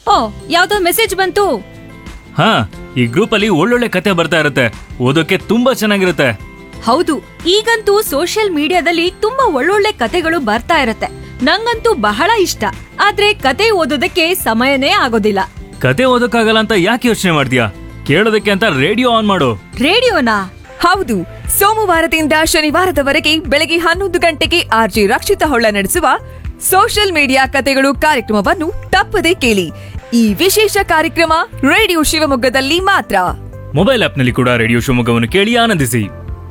ಓ ಯಾವ್ದೋ ಮೆಸೇಜ್ ಬಂತು ಹಾ ಈ ಗ್ರೂಪ್ ಅಲ್ಲಿ ಒಳ್ಳೊಳ್ಳೆ ಕತೆ ಬರ್ತಾ ಇರುತ್ತೆ ಓದೋಕೆ ತುಂಬಾ ಚೆನ್ನಾಗಿರುತ್ತೆ ಹೌದು ಈಗಂತೂ ಸೋಷಿಯಲ್ ಮೀಡಿಯಾದಲ್ಲಿ ತುಂಬಾ ಒಳ್ಳೊಳ್ಳೆ ಕತೆಗಳು ಬರ್ತಾ ಇರತ್ತೆ ನಂಗಂತೂ ಬಹಳ ಇಷ್ಟ ಆದ್ರೆ ಕತೆ ಓದೋದಕ್ಕೆ ಸಮಯನೇ ಆಗೋದಿಲ್ಲ ಕತೆ ಓದೋಕ್ಕಾಗಲ್ಲ ಅಂತ ಯಾಕೆ ಯೋಚನೆ ಮಾಡ್ತೀಯಾ ಕೇಳೋದಕ್ಕೆ ಅಂತ ರೇಡಿಯೋ ಆನ್ ಮಾಡು ರೇಡಿಯೋನಾ ಹೌದು ಸೋಮವಾರದಿಂದ ಶನಿವಾರದವರೆಗೆ ಬೆಳಗ್ಗೆ ಹನ್ನೊಂದು ಗಂಟೆಗೆ ಆರ್ಜಿ ರಕ್ಷಿತ ಹೊಳ್ಳ ನಡೆಸುವ ಸೋಷಿಯಲ್ ಮೀಡಿಯಾ ಕತೆಗಳು ಕಾರ್ಯಕ್ರಮವನ್ನು ತಪ್ಪದೆ ಕೇಳಿ ಈ ವಿಶೇಷ ಕಾರ್ಯಕ್ರಮ ರೇಡಿಯೋ ಶಿವಮೊಗ್ಗದಲ್ಲಿ ಮಾತ್ರ ಮೊಬೈಲ್ ಆಪ್ನಲ್ಲಿ ಕೂಡ ರೇಡಿಯೋ ಶಿವಮೊಗ್ಗವನ್ನು ಕೇಳಿ ಆನಂದಿಸಿ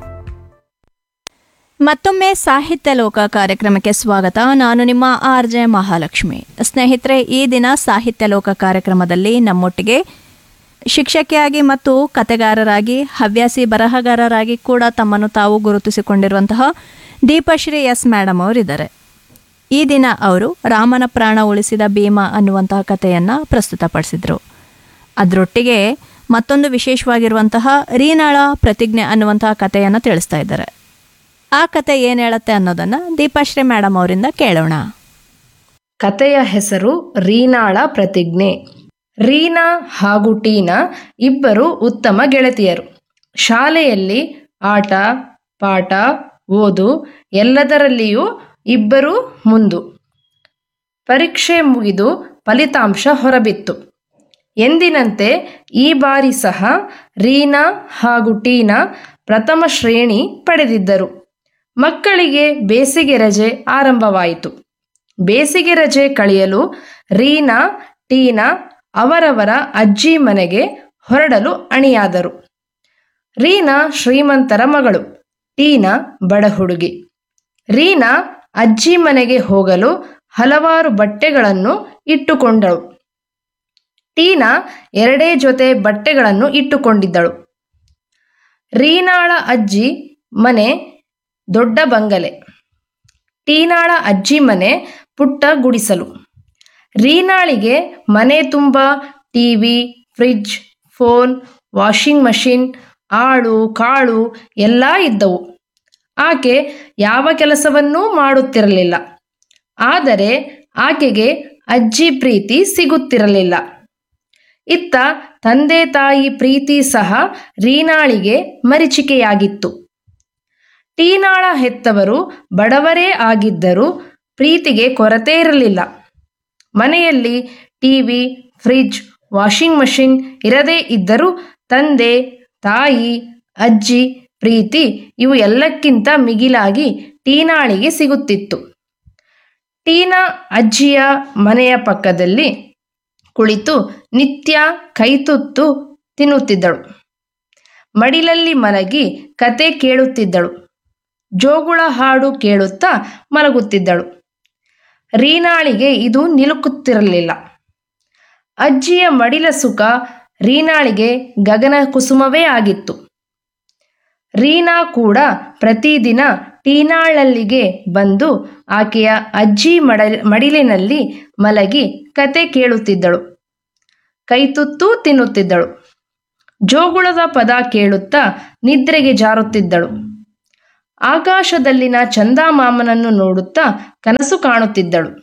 ಮತ್ತೊಮ್ಮೆ ಸಾಹಿತ್ಯ ಲೋಕ ಕಾರ್ಯಕ್ರಮಕ್ಕೆ ಸ್ವಾಗತ ನಾನು ನಿಮ್ಮ ಆರ್ ಜೆ ಮಹಾಲಕ್ಷ್ಮಿ ಸ್ನೇಹಿತರೆ ಈ ದಿನ ಸಾಹಿತ್ಯ ಲೋಕ ಕಾರ್ಯಕ್ರಮದಲ್ಲಿ ನಮ್ಮೊಟ್ಟಿಗೆ ಶಿಕ್ಷಕಿಯಾಗಿ ಮತ್ತು ಕತೆಗಾರರಾಗಿ ಹವ್ಯಾಸಿ ಬರಹಗಾರರಾಗಿ ಕೂಡ ತಮ್ಮನ್ನು ತಾವು ಗುರುತಿಸಿಕೊಂಡಿರುವಂತಹ ದೀಪಶ್ರೀ ಎಸ್ ಮೇಡಮ್ ಅವರಿದ್ದಾರೆ ಈ ದಿನ ಅವರು ರಾಮನ ಪ್ರಾಣ ಉಳಿಸಿದ ಭೀಮ ಅನ್ನುವಂತಹ ಕಥೆಯನ್ನು ಪ್ರಸ್ತುತಪಡಿಸಿದರು ಅದರೊಟ್ಟಿಗೆ ಮತ್ತೊಂದು ವಿಶೇಷವಾಗಿರುವಂತಹ ರೀನಾಳ ಪ್ರತಿಜ್ಞೆ ಅನ್ನುವಂತಹ ಕಥೆಯನ್ನು ತಿಳಿಸ್ತಾ ಇದ್ದಾರೆ ಆ ಕತೆ ಏನು ಹೇಳುತ್ತೆ ಅನ್ನೋದನ್ನು ದೀಪಾಶ್ರೀ ಮೇಡಮ್ ಅವರಿಂದ ಕೇಳೋಣ ಕತೆಯ ಹೆಸರು ರೀನಾಳ ಪ್ರತಿಜ್ಞೆ ರೀನಾ ಹಾಗೂ ಟೀನಾ ಇಬ್ಬರು ಉತ್ತಮ ಗೆಳತಿಯರು ಶಾಲೆಯಲ್ಲಿ ಆಟ ಪಾಠ ಓದು ಎಲ್ಲದರಲ್ಲಿಯೂ ಇಬ್ಬರೂ ಮುಂದು ಪರೀಕ್ಷೆ ಮುಗಿದು ಫಲಿತಾಂಶ ಹೊರಬಿತ್ತು ಎಂದಿನಂತೆ ಈ ಬಾರಿ ಸಹ ರೀನಾ ಹಾಗೂ ಟೀನಾ ಪ್ರಥಮ ಶ್ರೇಣಿ ಪಡೆದಿದ್ದರು ಮಕ್ಕಳಿಗೆ ಬೇಸಿಗೆ ರಜೆ ಆರಂಭವಾಯಿತು ಬೇಸಿಗೆ ರಜೆ ಕಳೆಯಲು ರೀನಾ ಟೀನಾ ಅವರವರ ಅಜ್ಜಿ ಮನೆಗೆ ಹೊರಡಲು ಅಣಿಯಾದರು ರೀನಾ ಶ್ರೀಮಂತರ ಮಗಳು ಟೀನಾ ಬಡ ಹುಡುಗಿ ರೀನಾ ಅಜ್ಜಿ ಮನೆಗೆ ಹೋಗಲು ಹಲವಾರು ಬಟ್ಟೆಗಳನ್ನು ಇಟ್ಟುಕೊಂಡಳು ಟೀನಾ ಎರಡೇ ಜೊತೆ ಬಟ್ಟೆಗಳನ್ನು ಇಟ್ಟುಕೊಂಡಿದ್ದಳು ರೀನಾಳ ಅಜ್ಜಿ ಮನೆ ದೊಡ್ಡ ಬಂಗಲೆ ಟೀನಾಳ ಅಜ್ಜಿ ಮನೆ ಪುಟ್ಟ ಗುಡಿಸಲು ರೀನಾಳಿಗೆ ಮನೆ ತುಂಬ TV fridge phone washing machine ಆಳು ಕಾಳು ಎಲ್ಲ ಇದ್ದವು ಆಕೆ ಯಾವ ಕೆಲಸವನ್ನೂ ಮಾಡುತ್ತಿರಲಿಲ್ಲ ಆದರೆ ಆಕೆಗೆ ಅಜ್ಜಿ ಪ್ರೀತಿ ಸಿಗುತ್ತಿರಲಿಲ್ಲ ಇತ್ತ ತಂದೆ ತಾಯಿ ಪ್ರೀತಿ ಸಹ ರೀನಾಳಿಗೆ ಮರೀಚಿಕೆಯಾಗಿತ್ತು ಟೀನಾಳ ಹೆತ್ತವರು ಬಡವರೇ ಆಗಿದ್ದರೂ ಪ್ರೀತಿಗೆ ಕೊರತೆ ಇರಲಿಲ್ಲ ಮನೆಯಲ್ಲಿ ಟಿವಿ ಫ್ರಿಡ್ಜ್ ವಾಷಿಂಗ್ ಮಷಿನ್ ಇರದೇ ಇದ್ದರೂ ತಂದೆ ತಾಯಿ ಅಜ್ಜಿ ಪ್ರೀತಿ ಇವು ಎಲ್ಲಕ್ಕಿಂತ ಮಿಗಿಲಾಗಿ ಟೀನಾಳಿಗೆ ಸಿಗುತ್ತಿತ್ತು ಟೀನಾ ಅಜ್ಜಿಯ ಮನೆಯ ಪಕ್ಕದಲ್ಲಿ ಕುಳಿತು ನಿತ್ಯ ಕೈತುತ್ತು ತಿನ್ನುತ್ತಿದ್ದಳು ಮಡಿಲಲ್ಲಿ ಮಲಗಿ ಕತೆ ಕೇಳುತ್ತಿದ್ದಳು ಜೋಗುಳ ಹಾಡು ಕೇಳುತ್ತಾ ಮಲಗುತ್ತಿದ್ದಳು ರೀನಾಳಿಗೆ ಇದು ನಿಲುಕುತ್ತಿರಲಿಲ್ಲ ಅಜ್ಜಿಯ ಮಡಿಲ ಸುಖ ರೀನಾಳಿಗೆ ಗಗನ ಕುಸುಮವೇ ಆಗಿತ್ತು ರೀನಾ ಕೂಡ ಪ್ರತಿದಿನ ಟೀನಾಳಲ್ಲಿಗೆ ಬಂದು ಆಕೆಯ ಅಜ್ಜಿ ಮಡ ಮಡಿಲಿನಲ್ಲಿ ಮಲಗಿ ಕತೆ ಕೇಳುತ್ತಿದ್ದಳು ಕೈತುತ್ತು ತಿನ್ನುತ್ತಿದ್ದಳು ಜೋಗುಳದ ಪದ ಕೇಳುತ್ತಾ ನಿದ್ರೆಗೆ ಜಾರುತ್ತಿದ್ದಳು ಆಕಾಶದಲ್ಲಿನ ಚಂದಾಮಾಮನನ್ನು ನೋಡುತ್ತಾ ಕನಸು ಕಾಣುತ್ತಿದ್ದಳು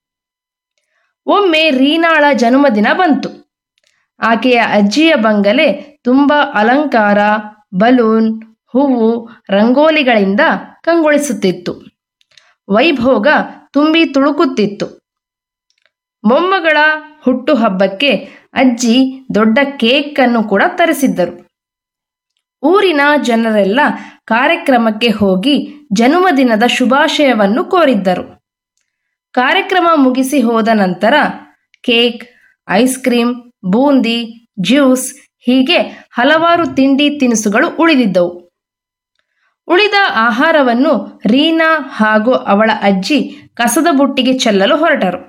ಒಮ್ಮೆ ರೀನಾಳ ಜನ್ಮದಿನ ಬಂತು ಆಕೆಯ ಅಜ್ಜಿಯ ಬಂಗಲೆ ತುಂಬ ಅಲಂಕಾರ ಬಲೂನ್ ಹೂವು ರಂಗೋಲಿಗಳಿಂದ ಕಂಗೊಳಿಸುತ್ತಿತ್ತು ವೈಭೋಗ ತುಂಬಿ ತುಳುಕುತ್ತಿತ್ತು ಮೊಮ್ಮಗಳ ಹುಟ್ಟುಹಬ್ಬಕ್ಕೆ ಅಜ್ಜಿ ದೊಡ್ಡ ಕೇಕ್ ಅನ್ನು ಕೂಡ ತರಿಸಿದ್ದರು ಊರಿನ ಜನರೆಲ್ಲ ಕಾರ್ಯಕ್ರಮಕ್ಕೆ ಹೋಗಿ ಜನ್ಮದಿನದ ಶುಭಾಶಯವನ್ನು ಕೋರಿದ್ದರು ಕಾರ್ಯಕ್ರಮ ಮುಗಿಸಿ ಹೋದ ನಂತರ ಕೇಕ್ ಐಸ್ ಕ್ರೀಮ್ ಬೂಂದಿ ಜ್ಯೂಸ್ ಹೀಗೆ ಹಲವಾರು ತಿಂಡಿ ತಿನಿಸುಗಳು ಉಳಿದಿದ್ದವು ಉಳಿದ ಆಹಾರವನ್ನು ರೀನಾ ಹಾಗೂ ಅವಳ ಅಜ್ಜಿ ಕಸದ ಬುಟ್ಟಿಗೆ ಚೆಲ್ಲಲು ಹೊರಟರು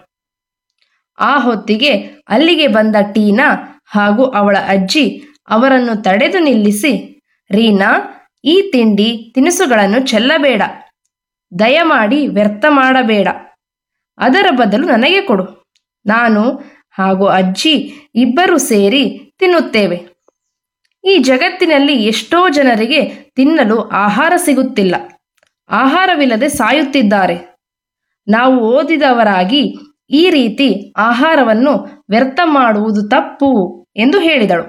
ಆ ಹೊತ್ತಿಗೆ ಅಲ್ಲಿಗೆ ಬಂದ ಟೀನಾ ಹಾಗೂ ಅವಳ ಅಜ್ಜಿ ಅವರನ್ನು ತಡೆದು ನಿಲ್ಲಿಸಿ ರೀನಾ ಈ ತಿಂಡಿ ತಿನಿಸುಗಳನ್ನು ಚೆಲ್ಲಬೇಡ ದಯಮಾಡಿ ವ್ಯರ್ಥ ಮಾಡಬೇಡ ಅದರ ಬದಲು ನನಗೆ ಕೊಡು ನಾನು ಹಾಗೂ ಅಜ್ಜಿ ಇಬ್ಬರು ಸೇರಿ ತಿನ್ನುತ್ತೇವೆ ಈ ಜಗತ್ತಿನಲ್ಲಿ ಎಷ್ಟೋ ಜನರಿಗೆ ತಿನ್ನಲು ಆಹಾರ ಸಿಗುತ್ತಿಲ್ಲ ಆಹಾರವಿಲ್ಲದೆ ಸಾಯುತ್ತಿದ್ದಾರೆ ನಾವು ಓದಿದವರಾಗಿ ಈ ರೀತಿ ಆಹಾರವನ್ನು ವ್ಯರ್ಥ ಮಾಡುವುದು ತಪ್ಪು ಎಂದು ಹೇಳಿದಳು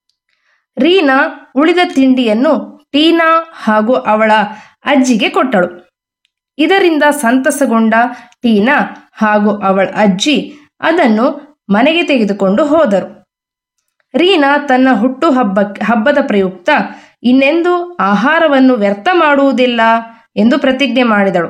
ರೀನಾ ಉಳಿದ ತಿಂಡಿಯನ್ನು ಟೀನಾ ಹಾಗೂ ಅವಳ ಅಜ್ಜಿಗೆ ಕೊಟ್ಟಳು ಇದರಿಂದ ಸಂತಸಗೊಂಡ ಟೀನಾ ಹಾಗೂ ಅವಳ ಅಜ್ಜಿ ಅದನ್ನು ಮನೆಗೆ ತೆಗೆದುಕೊಂಡು ಹೋದರು ರೀನಾ ತನ್ನ ಹುಟ್ಟು ಹಬ್ಬ ಹಬ್ಬದ ಪ್ರಯುಕ್ತ ಇನ್ನೆಂದೂ ಆಹಾರವನ್ನು ವ್ಯರ್ಥ ಮಾಡುವುದಿಲ್ಲ ಎಂದು ಪ್ರತಿಜ್ಞೆ ಮಾಡಿದಳು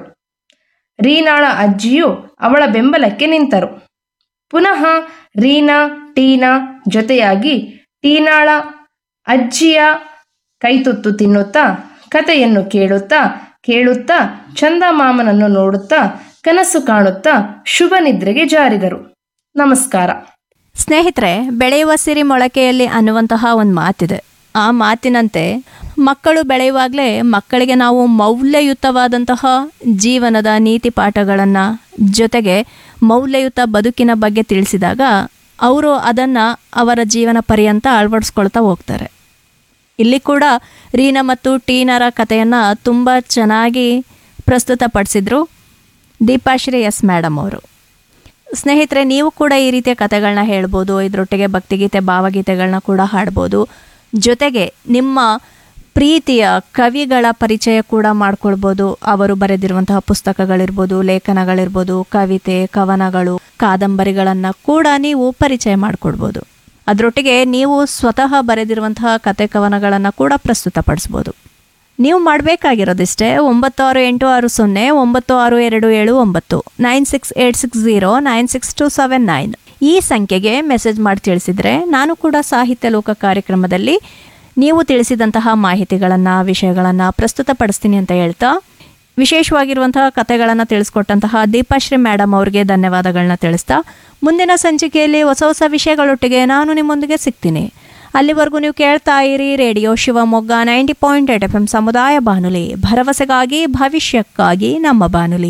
ರೀನಾಳ ಅಜ್ಜಿಯು ಅವಳ ಬೆಂಬಲಕ್ಕೆ ನಿಂತರು ಪುನಃ ರೀನಾ ಟೀನಾ ಜೊತೆಯಾಗಿ ಟೀನಾಳ ಅಜ್ಜಿಯ ಕೈತುತ್ತು ತಿನ್ನುತ್ತಾ ಕಥೆಯನ್ನು ಕೇಳುತ್ತಾ ಕೇಳುತ್ತಾ ಚಂದಮಾಮನನ್ನು ನೋಡುತ್ತಾ ಕನಸು ಕಾಣುತ್ತಾ ಶುಭ ನಿದ್ರೆಗೆ ಜಾರಿದರು ನಮಸ್ಕಾರ ಸ್ನೇಹಿತರೆ ಬೆಳೆಯುವ ಸಿರಿ ಮೊಳಕೆಯಲ್ಲಿ ಅನ್ನುವಂತಹ ಒಂದು ಮಾತಿದೆ ಆ ಮಾತಿನಂತೆ ಮಕ್ಕಳು ಬೆಳೆಯುವಾಗಲೇ ಮಕ್ಕಳಿಗೆ ನಾವು ಮೌಲ್ಯಯುತವಾದಂತಹ ಜೀವನದ ನೀತಿ ಪಾಠಗಳನ್ನು ಜೊತೆಗೆ ಮೌಲ್ಯಯುತ ಬದುಕಿನ ಬಗ್ಗೆ ತಿಳಿಸಿದಾಗ ಅವರು ಅದನ್ನು ಅವರ ಜೀವನ ಪರ್ಯಂತ ಅಳವಡಿಸ್ಕೊಳ್ತಾ ಹೋಗ್ತಾರೆ ಇಲ್ಲಿ ಕೂಡ ರೀನಾ ಮತ್ತು ಟೀನರ ಕಥೆಯನ್ನು ತುಂಬ ಚೆನ್ನಾಗಿ ಪ್ರಸ್ತುತಪಡಿಸಿದ್ರು ದೀಪಾಶ್ರೀ ಎಸ್ ಮೇಡಮ್ ಅವರು ಸ್ನೇಹಿತರೆ ನೀವು ಕೂಡ ಈ ರೀತಿಯ ಕಥೆಗಳನ್ನ ಹೇಳ್ಬೋದು ಇದರೊಟ್ಟಿಗೆ ಭಕ್ತಿಗೀತೆ ಭಾವಗೀತೆಗಳನ್ನ ಕೂಡ ಹಾಡ್ಬೋದು ಜೊತೆಗೆ ನಿಮ್ಮ ಪ್ರೀತಿಯ ಕವಿಗಳ ಪರಿಚಯ ಕೂಡ ಮಾಡ್ಕೊಳ್ಬೋದು ಅವರು ಬರೆದಿರುವಂತಹ ಪುಸ್ತಕಗಳಿರ್ಬೋದು ಲೇಖನಗಳಿರ್ಬೋದು ಕವಿತೆ ಕವನಗಳು ಕಾದಂಬರಿಗಳನ್ನು ಕೂಡ ನೀವು ಪರಿಚಯ ಮಾಡಿಕೊಡ್ಬೋದು ಅದರೊಟ್ಟಿಗೆ ನೀವು ಸ್ವತಃ ಬರೆದಿರುವಂತಹ ಕತೆ ಕವನಗಳನ್ನು ಕೂಡ ಪ್ರಸ್ತುತಪಡಿಸ್ಬೋದು ನೀವು ಮಾಡಬೇಕಾಗಿರೋದಿಷ್ಟೇ ಒಂಬತ್ತು ಆರು ಎಂಟು ಆರು ಸೊನ್ನೆ ಒಂಬತ್ತು ಆರು ಎರಡು ಏಳು ಒಂಬತ್ತು nine six eight six zero nine six two seven nine ಈ ಸಂಖ್ಯೆಗೆ ಮೆಸೇಜ್ ಮಾಡಿ ತಿಳಿಸಿದರೆ ನಾನು ಕೂಡ ಸಾಹಿತ್ಯ ಲೋಕ ಕಾರ್ಯಕ್ರಮದಲ್ಲಿ ನೀವು ತಿಳಿಸಿದಂತಹ ಮಾಹಿತಿಗಳನ್ನು ವಿಷಯಗಳನ್ನು ಪ್ರಸ್ತುತಪಡಿಸ್ತೀನಿ ಅಂತ ಹೇಳ್ತಾ ವಿಶೇಷವಾಗಿರುವಂತಹ ಕಥೆಗಳನ್ನು ತಿಳಿಸ್ಕೊಟ್ಟಂತಹ ದೀಪಾಶ್ರೀ ಮೇಡಮ್ ಅವರಿಗೆ ಧನ್ಯವಾದಗಳನ್ನ ತಿಳಿಸ್ತಾ ಮುಂದಿನ ಸಂಚಿಕೆಯಲ್ಲಿ ಹೊಸ ಹೊಸ ವಿಷಯಗಳೊಟ್ಟಿಗೆ ನಾನು ನಿಮ್ಮೊಂದಿಗೆ ಸಿಗ್ತೀನಿ ಅಲ್ಲಿವರೆಗೂ ನೀವು ಕೇಳ್ತಾ ಇರಿ radio Shivamogga ninety point eight F M ಸಮುದಾಯ ಬಾನುಲಿ ಭರವಸೆಗಾಗಿ ಭವಿಷ್ಯಕ್ಕಾಗಿ ನಮ್ಮ ಬಾನುಲಿ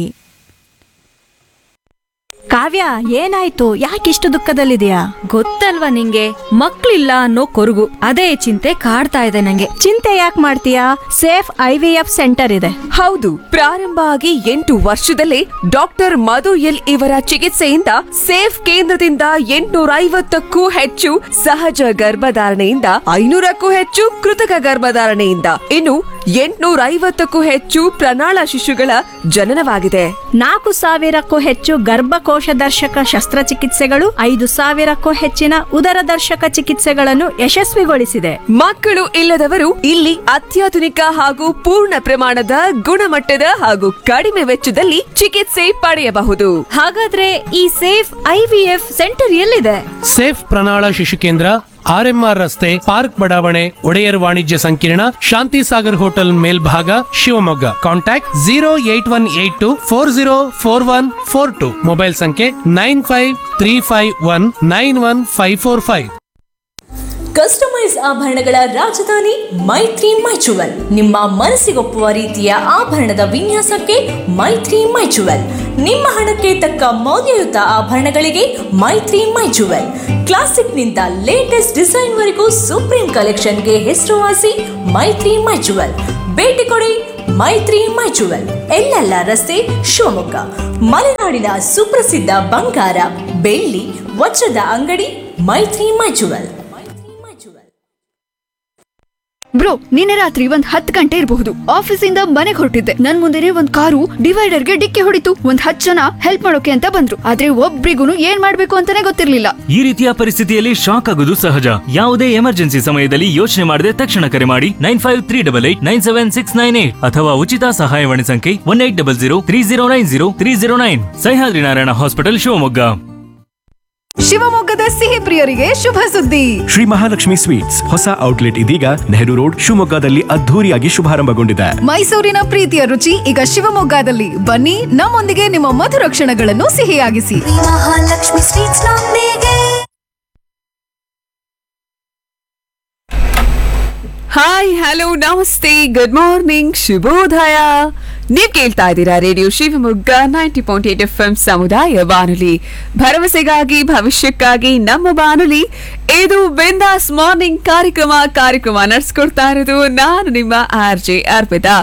ಕಾವ್ಯ ಏನಾಯ್ತು ಯಾಕಿಷ್ಟು ದುಃಖದಲ್ಲಿದೆಯಾ ಗೊತ್ತಲ್ವಾ ನಿಂಗೆ ಮಕ್ಳಿಲ್ಲ ಅನ್ನೋ ಕೊರಗು ಅದೇ ಚಿಂತೆ ಕಾಡ್ತಾ ಇದೆ ನಂಗೆ ಚಿಂತೆ ಯಾಕೆ ಮಾಡ್ತೀಯಾ safe I V F centre ಇದೆ ಹೌದು ಪ್ರಾರಂಭ ಆಗಿ ಎಂಟು ವರ್ಷದಲ್ಲೇ ಡಾಕ್ಟರ್ ಮಧು ಎಲ್ ಇವರ ಚಿಕಿತ್ಸೆಯಿಂದ ಸೇಫ್ ಕೇಂದ್ರದಿಂದ ಎಂಟುನೂರ ಐವತ್ತಕ್ಕೂ ಹೆಚ್ಚು ಸಹಜ ಗರ್ಭಧಾರಣೆಯಿಂದ ಐನೂರಕ್ಕೂ ಹೆಚ್ಚು ಕೃತಕ ಗರ್ಭಧಾರಣೆಯಿಂದ ಇನ್ನು ಎಂಟುನೂರ ಐವತ್ತಕ್ಕೂ ಹೆಚ್ಚು ಪ್ರಣಾಳ ಶಿಶುಗಳ ಜನನವಾಗಿದೆ ನಾಲ್ಕು ಸಾವಿರಕ್ಕೂ ಹೆಚ್ಚು ಗರ್ಭಕೋಶ ದರ್ಶಕ ಶಸ್ತ್ರಚಿಕಿತ್ಸೆಗಳು ಐದು ಸಾವಿರಕ್ಕೂ ಹೆಚ್ಚಿನ ಉದರ ದರ್ಶಕ ಚಿಕಿತ್ಸೆಗಳನ್ನು ಯಶಸ್ವಿಗೊಳಿಸಿದೆ ಮಕ್ಕಳು ಇಲ್ಲದವರು ಇಲ್ಲಿ ಅತ್ಯಾಧುನಿಕ ಹಾಗೂ ಪೂರ್ಣ ಪ್ರಮಾಣದ ಗುಣಮಟ್ಟದ ಹಾಗೂ ಕಡಿಮೆ ವೆಚ್ಚದಲ್ಲಿ ಚಿಕಿತ್ಸೆ ಪಡೆಯಬಹುದು ಹಾಗಾದ್ರೆ ಈ safe I V F centre ಎಲ್ಲಿದೆ ಸೇಫ್ ಪ್ರಣಾಳ ಶಿಶು ಕೇಂದ್ರ ಆರ್ಎಂಆರ್ ರಸ್ತೆ ಪಾರ್ಕ್ ಬಡಾವಣೆ ಒಡೆಯರ್ ವಾಣಿಜ್ಯ ಸಂಕೀರ್ಣ ಶಾಂತಿ ಸಾಗರ್ ಹೋಟೆಲ್ ಮೇಲ್ಭಾಗ Shivamogga contact zero eight one eight two four zero four one four two mobile ಸಂಖ್ಯೆ nine five three five one nine one five four five customise ಆಭರಣಗಳ ರಾಜಧಾನಿ ಮೈತ್ರಿ ಮೈಚುವಲ್ ನಿಮ್ಮ ಮನಸ್ಸಿಗೊಪ್ಪುವ ರೀತಿಯ ಆಭರಣದ ವಿನ್ಯಾಸಕ್ಕೆ ಮೈತ್ರಿ ಮೈಚುವಲ್ ನಿಮ್ಮ ಹಣಕ್ಕೆ ತಕ್ಕ ಮೌಲ್ಯಯುತ ಆಭರಣಗಳಿಗೆ ಮೈತ್ರಿ ಮೈಚುವಲ್ ಕ್ಲಾಸಿಕ್ನಿಂದ ಲೇಟೆಸ್ಟ್ ಡಿಸೈನ್ವರೆಗೂ ಸುಪ್ರೀಂ ಕಲೆಕ್ಷನ್ಗೆ ಹೆಸರುವಾಸಿ ಮೈತ್ರಿ ಮೈಚುವಲ್ ಭೇಟಿ ಕೊಡಿ ಮೈತ್ರಿ ಮೈಚುವಲ್ ಎಲ್ಲೆಲ್ಲ ರಸ್ತೆ ಶಿವಮೊಗ್ಗ ಮಲೆನಾಡಿನ ಸುಪ್ರಸಿದ್ಧ ಬಂಗಾರ ಬೆಳ್ಳಿ ವಜ್ರದ ಅಂಗಡಿ ಮೈತ್ರಿ ಮೈಚುವಲ್ ಬ್ರೋ ನಿನ್ನೆ ರಾತ್ರಿ ಒಂದ್ ಹತ್ತು ಗಂಟೆ ಇರಬಹುದು ಆಫೀಸಿಂದ ಮನೆಗೆ ಹೊರಟಿದ್ದೆ ನನ್ ಮುಂದೆನೆ ಒಂದ್ ಕಾರು ಡಿವೈಡರ್ಗೆ ಡಿಕ್ಕಿ ಹೊಡಿತು ಒಂದ್ ಹತ್ತು ಜನ ಹೆಲ್ಪ್ ಮಾಡೋಕೆ ಅಂತ ಬಂದ್ರು ಆದ್ರೆ ಒಬ್ರಿಗೂ ಏನ್ ಮಾಡ್ಬೇಕು ಅಂತಾನೆ ಗೊತ್ತಿರ್ಲಿಲ್ಲ ಈ ರೀತಿಯ ಪರಿಸ್ಥಿತಿಯಲ್ಲಿ ಶಾಕ್ ಆಗೋದು ಸಹಜ ಯಾವುದೇ ಎಮರ್ಜೆನ್ಸಿ ಸಮಯದಲ್ಲಿ ಯೋಚನೆ ಮಾಡದೆ ತಕ್ಷಣ ಕರೆ ಮಾಡಿ nine five three double eight nine seven six nine eight ಅಥವಾ ಉಚಿತ ಸಹಾಯವಾಣಿ ಸಂಖ್ಯೆ one eight double zero three zero nine zero three zero nine Sahyadri Narayana hospital Shivamogga ಶಿವಮೊಗ್ಗದ ಸಿಹಿ ಪ್ರಿಯರಿಗೆ ಶುಭ ಸುದ್ದಿ ಶ್ರೀ ಮಹಾಲಕ್ಷ್ಮಿ ಸ್ವೀಟ್ಸ್ ಹೊಸ ಔಟ್ಲೆಟ್ ಇದೀಗ ನೆಹರು ರೋಡ್ ಶಿವಮೊಗ್ಗದಲ್ಲಿ ಅದ್ಧೂರಿಯಾಗಿ ಶುಭಾರಂಭಗೊಂಡಿದೆ ಮೈಸೂರಿನ ಪ್ರೀತಿಯ ರುಚಿ ಈಗ ಶಿವಮೊಗ್ಗದಲ್ಲಿ ಬನ್ನಿ ನಮ್ಮೊಂದಿಗೆ ನಿಮ್ಮ ಮಧುರ ಕ್ಷಣಗಳನ್ನು ಸಿಹಿಯಾಗಿಸಿ ಮಹಾಲಕ್ಷ್ಮಿ ಸ್ವೀಟ್ಸ್ ನೊಂದಿಗೆ ಹಾಯ್ ಹಲೋ ನಮಸ್ತೆ ಗುಡ್ ಮಾರ್ನಿಂಗ್ ಶುಭೋದಯ ನೀವ್ ಕೇಳ್ತಾ ಇದ್ದೀರಾ radio Shivamogga ninety point eight F M ಸಮುದಾಯ ಬಾನುಲಿ ಭರವಸೆಗಾಗಿ ಭವಿಷ್ಯಕ್ಕಾಗಿ ನಮ್ಮ ಬಾನುಲಿ ಇದು ಬಿಂದಾಸ್ ಮಾರ್ನಿಂಗ್ ಕಾರ್ಯಕ್ರಮ ಕಾರ್ಯಕ್ರಮ ನಡೆಸ್ಕೊಡ್ತಾ ಇರೋದು ನಾನು ನಿಮ್ಮ ಆರ್ ಜೆ ಅರ್ಪಿತಾ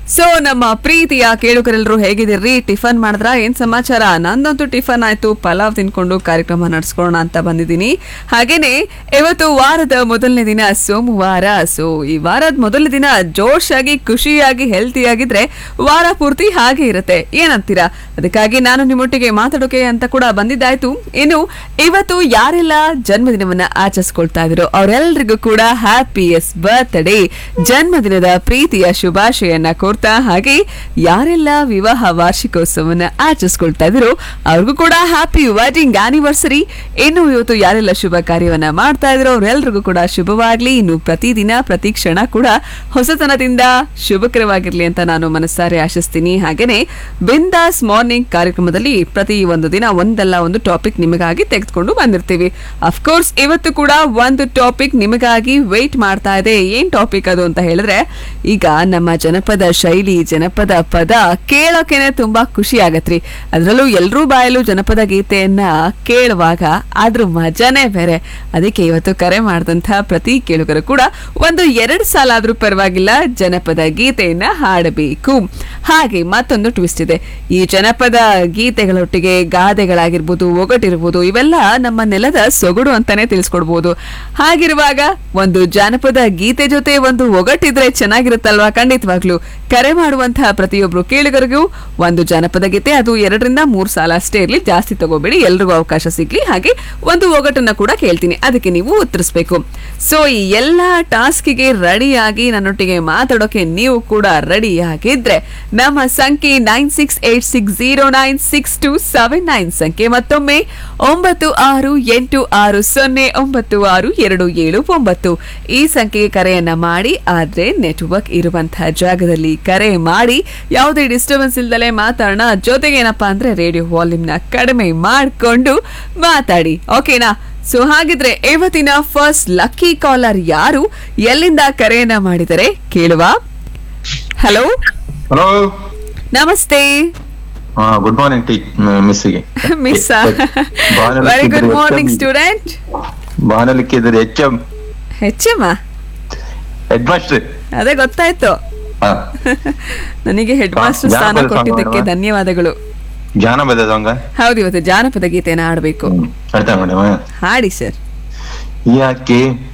ಸೊ ನಮ್ಮ ಪ್ರೀತಿಯ ಕೇಳುಗರೆಲ್ಲರೂ ಹೇಗಿದ್ದೀರಿ ಟಿಫನ್ ಮಾಡಿದ್ರ ಏನ್ ಸಮಾಚಾರ ನಂದಂತೂ ಟಿಫನ್ ಆಯ್ತು ಪಲಾವ್ ತಿನ್ಕೊಂಡು ಕಾರ್ಯಕ್ರಮ ನಡ್ಸ್ಕೊಳ್ಳೋಣ ಅಂತ ಬಂದಿದ್ದೀನಿ ಹಾಗೇನೆ ಇವತ್ತು ವಾರದ ಮೊದಲನೇ ದಿನ ಸೋಮವಾರ ಸೊ ಈ ವಾರದ ಮೊದಲನೇ ದಿನ ಜೋಶಾಗಿ ಖುಷಿಯಾಗಿ ಹೆಲ್ತಿ ಆಗಿದ್ರೆ ವಾರ ಪೂರ್ತಿ ಹಾಗೆ ಇರುತ್ತೆ ಏನಂತೀರಾ ಅದಕ್ಕಾಗಿ ನಾನು ನಿಮ್ಮೊಟ್ಟಿಗೆ ಮಾತಾಡೋಕೆ ಅಂತ ಕೂಡ ಬಂದಿದ್ದಾಯ್ತು ಇನ್ನು ಇವತ್ತು ಯಾರೆಲ್ಲ ಜನ್ಮದಿನವನ್ನ ಆಚರಿಸ್ಕೊಳ್ತಾ ಇದ್ರು ಅವರೆಲ್ಲರಿಗೂ ಕೂಡ ಹ್ಯಾಪಿಯಸ್ ಬರ್ತ್ಡೇ ಜನ್ಮದಿನದ ಪ್ರೀತಿಯ ಶುಭಾಶಯನ್ನ ಕೋರ್ತಾ ಹಾಗೆ ಯಾರೆಲ್ಲ ವಿವಾಹ ವಾರ್ಷಿಕೋತ್ಸವನ್ನ ಆಚರಿಸ್ಕೊಳ್ತಾ ಇದ್ರು ಅವ್ರಿಗೂ ಕೂಡ ಹ್ಯಾಪಿ ವೆಡ್ಡಿಂಗ್ ಆನಿವರ್ಸರಿ ಇನ್ನು ಇವತ್ತು ಯಾರೆಲ್ಲ ಶುಭ ಕಾರ್ಯವನ್ನ ಮಾಡ್ತಾ ಇದ್ರು ಅವರೆಲ್ಲರಿಗೂ ಕೂಡ ಶುಭವಾಗ್ಲಿ ಇನ್ನು ಪ್ರತಿದಿನ ಪ್ರತಿ ಕ್ಷಣ ಕೂಡ ಹೊಸತನದಿಂದ ಶುಭಕರವಾಗಿರ್ಲಿ ಅಂತ ನಾನು ಮನಸ್ಸಾರೆ ಆಶಿಸ್ತೀನಿ ಹಾಗೇನೆ ಬಿಂದಾಸ್ ಮಾರ್ನಿಂಗ್ ಕಾರ್ಯಕ್ರಮದಲ್ಲಿ ಪ್ರತಿ ಒಂದು ದಿನ ಒಂದಲ್ಲ ಒಂದು ಟಾಪಿಕ್ ನಿಮಗಾಗಿ ತೆಗೆದುಕೊಂಡು ಬಂದಿರ್ತೀವಿ ಅಫ್ಕೋರ್ಸ್ ಇವತ್ತು ಕೂಡ ಒಂದು ಟಾಪಿಕ್ ನಿಮಗಾಗಿ ವೇಟ್ ಮಾಡ್ತಾ ಇದೆ ಏನ್ ಟಾಪಿಕ್ ಅದು ಅಂತ ಹೇಳಿದ್ರೆ ಈಗ ನಮ್ಮ ಜನಪದ ಶೈಲಿ ಜನಪದ ಪದ ಕೇಳೋಕೆನೆ ತುಂಬಾ ಖುಷಿ ಆಗತ್ರಿ ಅದರಲ್ಲೂ ಎಲ್ರೂ ಬಾಯಲ್ಲೂ ಜನಪದ ಗೀತೆಯನ್ನ ಕೇಳುವಾಗ ಅದ್ರ ಮಜಾನೇ ಬೇರೆ ಅದಕ್ಕೆ ಇವತ್ತು ಕರೆ ಮಾಡಿದಂತ ಪ್ರತಿ ಕೇಳುಗರು ಕೂಡ ಒಂದು ಎರಡು ಸಾಲ ಆದ್ರೂ ಪರವಾಗಿಲ್ಲ ಜನಪದ ಗೀತೆಯನ್ನ ಹಾಡಬೇಕು ಹಾಗೆ ಮತ್ತೊಂದು ಟ್ವಿಸ್ಟ್ ಇದೆ ಈ ಜನಪದ ಗೀತೆಗಳೊಟ್ಟಿಗೆ ಗಾದೆಗಳಾಗಿರ್ಬೋದು ಒಗಟಿರ್ಬೋದು ಇವೆಲ್ಲ ನಮ್ಮ ನೆಲದ ಸೊಗಡು ಅಂತಾನೆ ತಿಳಿಸ್ಕೊಡ್ಬೋದು ಹಾಗಿರುವಾಗ ಒಂದು ಜಾನಪದ ಗೀತೆ ಜೊತೆ ಒಂದು ಒಗಟಿದ್ರೆ ಚೆನ್ನಾಗಿರುತ್ತಲ್ವಾ ಖಂಡಿತವಾಗ್ಲು ಕರೆ ಮಾಡುವಂತಹ ಪ್ರತಿಯೊಬ್ರು ಕೇಳುಗರಿಗೂ ಒಂದು ಜಾನಪದ ಗೀತೆ ಅದು ಎರಡರಿಂದ ಮೂರು ಸಾಲ ಅಷ್ಟೇ ಇರ್ಲಿ ಜಾಸ್ತಿ ತಗೋಬೇಡಿ ಎಲ್ರಿಗೂ ಅವಕಾಶ ಸಿಗ್ಲಿ ಹಾಗೆ ಒಂದು ಒಗಟನ್ನ ಕೂಡ ಕೇಳ್ತೀನಿ ಅದಕ್ಕೆ ನೀವು ಉತ್ತರಿಸ್ಬೇಕು ಸೊ ಈ ಎಲ್ಲಾ ಟಾಸ್ಕಿಗೆ ರೆಡಿಯಾಗಿ ನನ್ನೊಟ್ಟಿಗೆ ಮಾತಾಡೋಕೆ ನೀವು ಕೂಡ ರೆಡಿ ಆಗಿದ್ರೆ ನಮ್ಮ ಸಂಖ್ಯೆ nine six eight six zero nine six two seven nine ಸಂಖ್ಯೆ ಮತ್ತೊಮ್ಮೆ ಒಂಬತ್ತು ಆರು ಎಂಟು ಆರು ಸೊನ್ನೆ ಒಂಬತ್ತು ಆರು ಎರಡು ಏಳು ಒಂಬತ್ತು ಈ ಸಂಖ್ಯೆಗೆ ಕರೆಯನ್ನ ಮಾಡಿ ಆದ್ರೆ ನೆಟ್ವರ್ಕ್ ಇರುವಂತಹ ಜಾಗದಲ್ಲಿ ಕರೆ ಮಾಡಿ ಯಾವುದೇ ಡಿಸ್ಟರ್ಬೆನ್ಸ್ ಇಲ್ದಲೆ ಮಾತಾಡೋಣ ಜೊತೆಗೆ ಏನಪ್ಪಾ ಅಂದ್ರೆ ರೇಡಿಯೋ ವಾಲ್ಯೂಮ್ನ ಕಡಿಮೆ ಮಾಡಿಕೊಂಡು ಮಾತಾಡಿ ಓಕೆನಾ ಸೊ ಹಾಗಿದ್ರೆ ಇವತ್ತಿನ ಫಸ್ಟ್ ಲಕ್ಕಿ ಕಾಲರ್ ಯಾರು ಎಲ್ಲಿಂದ ಕರೆಯನ್ನ ಮಾಡಿದರೆ ಕೇಳುವ ಹಲೋ ಹಲೋ ನಮಸ್ತೆ ಹಾ ಗುಡ್ ಮಾರ್ನಿಂಗ್ ಟೀ ಮಿಸ್ಸಿಗೆ miss very good morning student ಬಾನಲಿಕ್ಕಿದ್ರೆ ಎಚ್ ಎಂ ಹೆಚ್ಚಮ್ಮ ಹೆಡ್ ಮಾಸ್ಟರ್ ಅದೇ ಗೊತ್ತಾಯ್ತು ಹಾ ನನಗೆ ಹೆಡ್ ಮಾಸ್ಟರ್ ಜಾನಪದ ಸ್ಥಾನ song ಕೊಟ್ಟಿದ್ದಕ್ಕೆ ಹಾಡುವ? ಧನ್ಯವಾದಗಳು ಜಾನಪದ ಸಾಂಗ ಹೌದು ಇವತ್ತು ಜಾನಪದ ಗೀತೆನ ಹಾಡಬೇಕು ಅರ್ಥ ಮೇಡಮ್ ಹಾಡಿ ಸರ್ ಯಾಕೆ